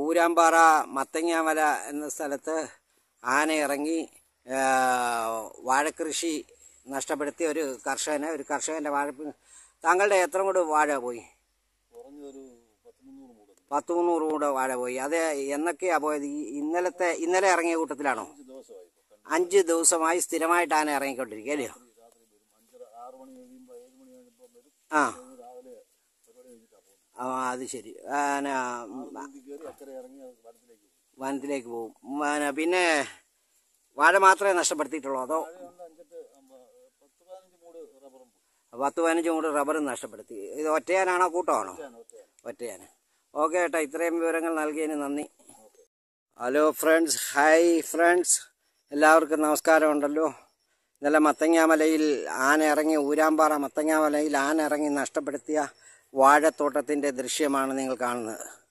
ഊരാമ്പാറ മത്തങ്ങാമല എന്ന സ്ഥലത്ത് ആന ഇറങ്ങി ആ, വാഴക്കൃഷി നഷ്ടപ്പെടുത്തിയ ഒരു കർഷകന് ഒരു കർഷകൻ്റെ വാഴ താങ്കളുടെ എത്ര കൂടെ വാഴ പോയി കുറഞ്ഞൊരു പത്ത് മുന്നൂറ് മൂട് പത്ത് മുന്നൂറ് കൂടെ വാഴ പോയി അത് എന്നൊക്കെയാ പോയത് ഈ ഇന്നലത്തെ ഇന്നലെ ഇറങ്ങിയ കൂട്ടത്തിലാണോ അഞ്ച് ദിവസമായി ഇപ്പൊ കണ്ടു അഞ്ച് ദിവസമായി സ്ഥിരമായിട്ട് ആന ഇറങ്ങിക്കൊണ്ടിരിക്കുക അല്ലയോ രാത്രി വരും അഞ്ചര ആറ് മണി കഴിയുമ്പോൾ ഏഴ് മണി കഴിയുമ്പോൾ വരും ആ കഴിഞ്ഞ് രാവിലെ പരിപാടി കഴിഞ്ഞിട്ടാണ് പോകുന്നത് ആ, അത് ശരി ആന നീന്തി കയറി അക്കരെ ഇറങ്ങി അത് വനത്തിലേക്ക് പോകും വനത്തിലേക്ക് പോകും ആന പിന്നെ വാഴ മാത്രമേ നഷ്ടപ്പെടുത്തിയിട്ടുള്ളൂ അതോ മഴയുണ്ട് അഞ്ചെട്ട് അമ്പ- പത്ത് പതിനഞ്ച് മൂട് റബ്ബറും പോയി പത്ത് പതിനഞ്ചും കൂടി റബ്ബറും നഷ്ടപ്പെടുത്തി ഇത് ഒറ്റയാനാണോ കൂട്ടമാണോ ഒറ്റയാണ് ഒറ്റയാണ് ഒറ്റയാന ഓക്കെ ഏട്ടാ ഇത്രയും വിവരങ്ങൾ നൽകിയതിന് നന്ദി ഹലോ ഫ്രണ്ട്സ് ഹായ് ഫ്രണ്ട്സ് എല്ലാവർക്കും നമസ്കാരമുണ്ടല്ലോ ഇന്നലെ മത്തങ്ങാമലയിൽ ആന ഇറങ്ങി ഊരാമ്പാറ മത്തങ്ങാമലയിൽ ആന ഇറങ്ങി നഷ്ടപ്പെടുത്തിയ വാഴത്തോട്ടത്തിൻ്റെ ദൃശ്യമാണ് നിങ്ങൾ കാണുന്നത്